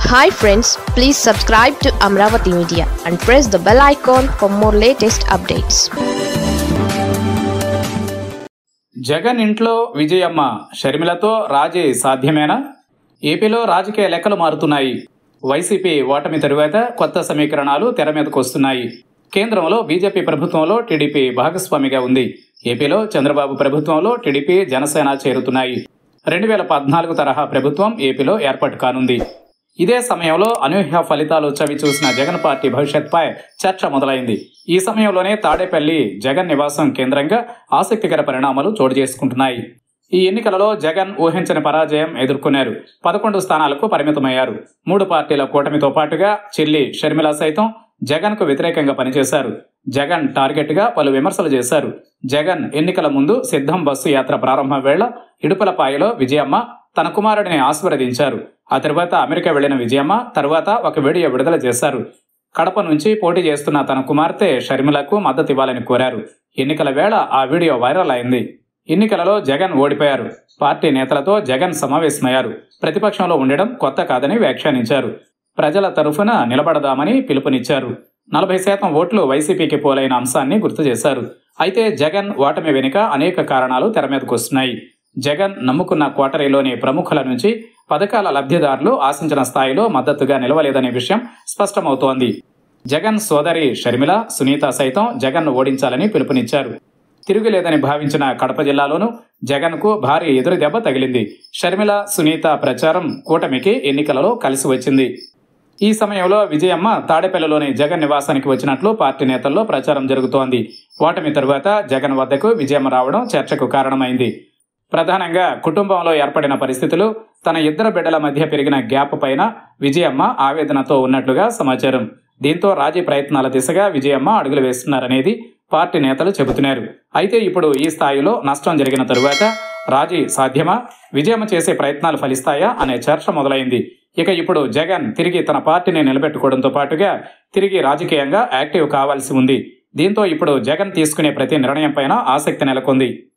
hi friends please subscribe to Amaravati media and press the bell icon for more latest updates Jagan ఇంట్లో విజయమ్మ షర్మిలతో రాజీ సాధ్యమేనా ఏపీలో రాజకీయ లెక్కలు మారుతున్నాయి వైసీపీ ఓటమి తరువాత కొత్త సమీకరణాలు తెర మీదకు వస్తున్నాయి కేంద్రంలో బీజేపీ ప్రభుత్వంలో టీడీపీ భాగస్వామిగా ఉంది ఏపీలో చంద్రబాబు ప్రభుత్వంలో టీడీపీ జనసేన చేరుతున్నాయి రెండు వేల పద్నాలుగు తరహా ప్రభుత్వం ఏపీలో ఏర్పాటు కానుంది ఇదే సమయంలో అనూహ్య ఫలితాలు చవి చూసిన జగన్ పార్టీ భవిష్యత్పై చర్చ మొదలైంది ఈ సమయంలోనే తాడేపల్లి జగన్ నివాసం కేంద్రంగా ఆసక్తికర పరిణామాలు చోటు చేసుకుంటున్నాయి ఈ ఎన్నికలలో జగన్ ఊహించని పరాజయం ఎదుర్కొన్నారు పదకొండు స్థానాలకు పరిమితమయ్యారు మూడు పార్టీల కూటమితో పాటుగా చెల్లి షర్మిల సైతం జగన్ కు వ్యతిరేకంగా పనిచేశారు జగన్ టార్గెట్ గా పలు విమర్శలు చేశారు జగన్ ఎన్నికల ముందు సిద్ధం బస్సు యాత్ర ప్రారంభం వేళ ఇడుపలపాయలో విజయమ్మ తన కుమారుడిని ఆశీర్వదించారు ఆ తర్వాత అమెరికా వెళ్లిన విజయమ్మ తర్వాత ఒక వీడియో విడుదల చేశారు కడప నుంచి పోటీ చేస్తున్న తన కుమార్తె షర్మిలకు మద్దతు ఇవ్వాలని కోరారు ఎన్నికల వేళ ఆ వీడియో వైరల్ అయింది ఎన్నికలలో జగన్ ఓడిపోయారు పార్టీ నేతలతో జగన్ సమావేశమయ్యారు ప్రతిపక్షంలో ఉండడం కొత్త కాదని వ్యాఖ్యానించారు ప్రజల తరఫున నిలబడదామని పిలుపునిచ్చారు నలభై శాతం ఓట్లు వైసీపీకి పోలైన అంశాన్ని గుర్తు చేశారు అయితే జగన్ ఓటమి వెనుక అనేక కారణాలు తెర మీదకు వస్తున్నాయి జగన్ నమ్ముకున్న కోటరీలోని ప్రముఖుల నుంచి పథకాల లబ్ధిదారులు ఆశించిన స్థాయిలో మద్దతుగా నిలవలేదనే విషయం స్పష్టమవుతోంది జగన్ సోదరి షర్మిల సునీత సైతం జగన్ను ఓడించాలని పిలుపునిచ్చారు తిరుగులేదని భావించిన కడప జిల్లాలోనూ జగన్కు భారీ ఎదురు దెబ్బ తగిలింది షర్మిల సునీత ప్రచారం కూటమికి ఎన్నికలలో కలిసి వచ్చింది ఈ సమయంలో విజయమ్మ తాడేపల్లిలోని జగన్ నివాసానికి వచ్చినట్లు పార్టీ నేతల్లో ప్రచారం జరుగుతోంది ఓటమి తరువాత జగన్ వద్దకు విజయమ్మ రావడం చర్చకు కారణమైంది ప్రధానంగా కుటుంబంలో ఏర్పడిన పరిస్థితులు తన ఇద్దరు బిడ్డల మధ్య పెరిగిన గ్యాప్ పైన విజయమ్మ ఆవేదనతో ఉన్నట్లుగా సమాచారం దీంతో రాజీ ప్రయత్నాల దిశగా విజయమ్మ అడుగులు వేస్తున్నారనేది పార్టీ నేతలు చెబుతున్నారు అయితే ఇప్పుడు ఈ స్థాయిలో నష్టం జరిగిన తరువాత రాజీ సాధ్యమా విజయమ్మ చేసే ప్రయత్నాలు ఫలిస్తాయా అనే చర్చ మొదలైంది ఇక ఇప్పుడు జగన్ తిరిగి తన పార్టీని నిలబెట్టుకోవడంతో పాటుగా తిరిగి రాజకీయంగా యాక్టివ్ కావాల్సి ఉంది దీంతో ఇప్పుడు జగన్ తీసుకునే ప్రతి నిర్ణయం పైన ఆసక్తి నెలకొంది